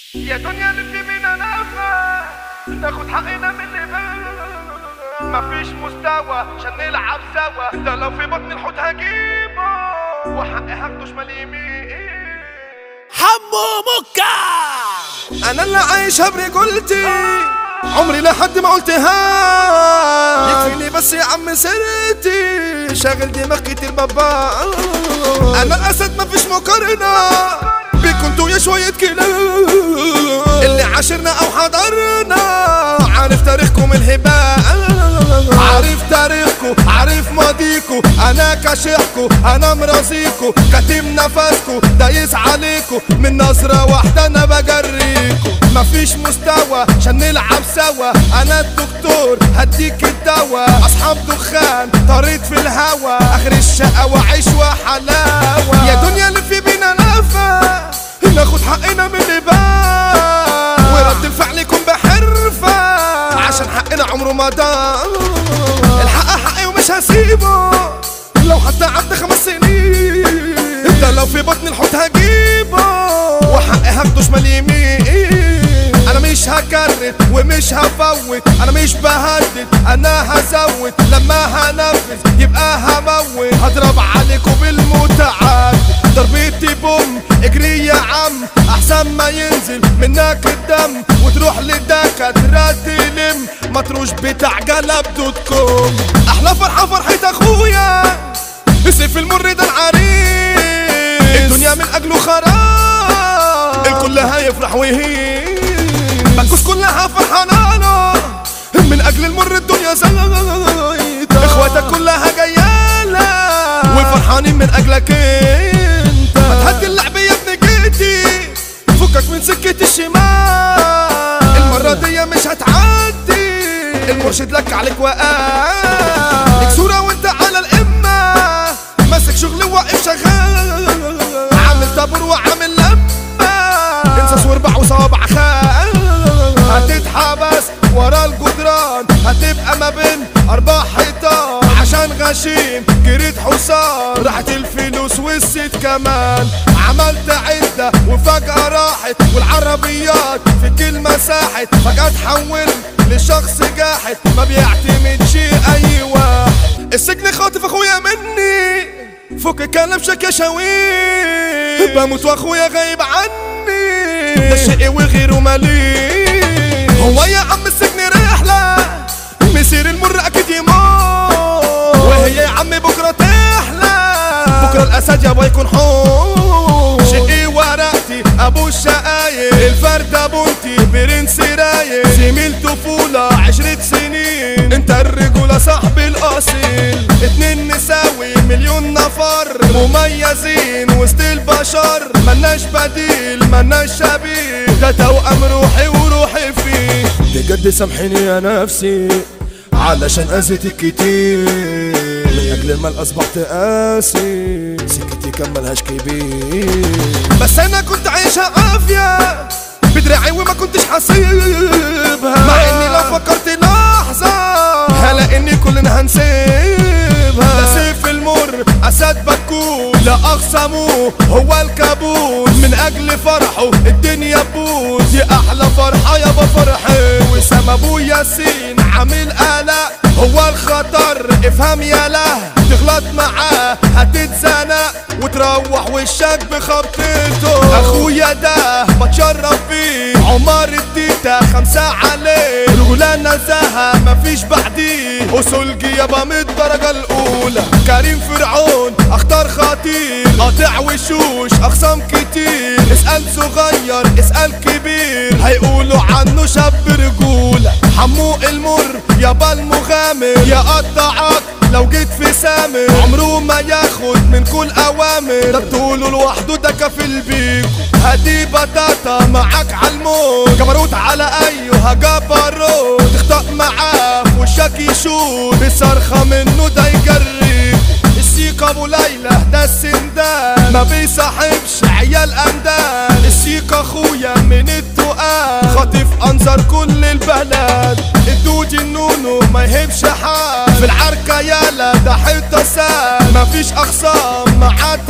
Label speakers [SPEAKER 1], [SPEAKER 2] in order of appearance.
[SPEAKER 1] يا دنيا لفي بينا نفا ناخد حقنا من اللي بقى مفيش مستوى عشان نلعب سوا ده لو في بطن الحوت هجيبه وحقي هاخده شمال يمين
[SPEAKER 2] حمو مكة
[SPEAKER 3] انا اللي عايشها برجولتي عمري لحد ما قلتها يكفيني بس يا عم سيرتي شاغل دماغ كتير بابا انا الاسد مفيش مقارنه بيكم انتوا يا شويه كلاب اللي عاشرنا او حضرنا عارف تاريخكم الهباء عارف تاريخكم عارف ماضيكم انا كاشحكم انا مرازيكم كاتم نفسكم دايس عليكم من نظرة واحدة انا بجريكم مفيش مستوى عشان نلعب سوا انا الدكتور هديك الدواء اصحاب دخان طريت في الهوا اخر الشقة وعيش وحلاوة يا دنيا اللي في بينا لفة ناخد حقنا من اللي بان ورد الفعل يكون بحرفة عشان حقنا عمره ما ضاع الحق حقي ومش هسيبه لو حتى عدى خمس سنين ده لو في بطن الحوت هجيبه وحقي هاخده شمال يمين انا مش هكرر ومش هفوت انا مش بهدد انا هزود لما هنفذ يبقى هموت هضرب عليكم بالمتعدد ضربتي بوم اجري يا عم احسن ما ينزل منك الدم وتروح لدكاترة تلم مطروش بتاع جلب دوت كوم احلى فرحة فرحة اخويا سيف المر ده العريس الدنيا من اجله خراب الكل هيفرح ويهين بكوس كلها فرحانة من اجل المر الدنيا زايد اخواتك كلها جايالة وفرحانين من اجلك انت ما تهدي اللعب يا ابن جيتي فكك من سكة الشمال المرة دي مش هتعدي المرشد لك عليك وقال لك صورة وانت على الامة ماسك شغل واقف شغال عامل طابور وعامل لمة انسى واربع وصوابع خال هتتحبس ورا الجدران هتبقى ما بين اربع حيطان عشان غشيم جريت حصان راحت الفلوس والست كمان عملت عدة وفجأة راحت والعربيات في كلمة ساحت فجأة اتحولت لشخص جاحد ما بيعتمدش اي واحد السجن خاطف اخويا مني فك كلام شك يا شويب بموت واخويا غايب عني ده شقي وغيره مليء هو يا عم السجن رحلة مسير المر اكيد يموت وهي يا عم بكرة تحلى بكرة الاسد يابا يكون حوت شقي ورقتي ابو الشقايق الفردة بنتي برنس رايق زميل طفولة عشرة سنين انت الرجولة صاحب الاصيل اتنين نساوي مليون نفر مميزين وسط البشر ملناش بديل ملناش شبيه ده توأم روحي وروحي فيه بجد سامحيني يا نفسي علشان اذيتك كتير من اجل المال اصبحت قاسي سكتي كان ملهاش كبير بس انا كنت عايشها عافية بدراعي وما كنتش حاسبها مع اني لو فكرت لحظة هلا اني كلنا هنسيبها لا سيف المر اسد بكوس لا اقسمه هو الكابوس من اجل فرحه الدنيا بوس دي احلى فرحة يابا فرحي وسام ابو ياسين عامل قلق هو الخطر افهم يا له تغلط معاه هتتزنق وتروح وشك بخبطته اخويا ده بتشرف فيه عمر التيتا خمسة عليه رجولة نزاهة مفيش بعديه اصول يابا من الدرجة الاولى كريم فرعون اختار خطير قاطع وشوش اخصام كتير اسأل صغير اسأل كبير هيقولوا عنه شاب رجولة حمو المر يابا المغامر يا قطعك لو جيت في سامر عمره ما ياخد من كل اوامر ده بطوله لوحده ده كفيل بيكو هدي بطاطا معاك عالموت جبروت على ايها جبروت تخطأ معاه في وشك يشوت بصرخة منه ده يجريك السيك ابو ليلى ده السندان ما بيصاحبش عيال امدان السيك اخويا من التقال خاطف انظر كل البلد الدود النونو ما يهبش حد في العركة يالا ده حيطة سال مفيش اخصام معاه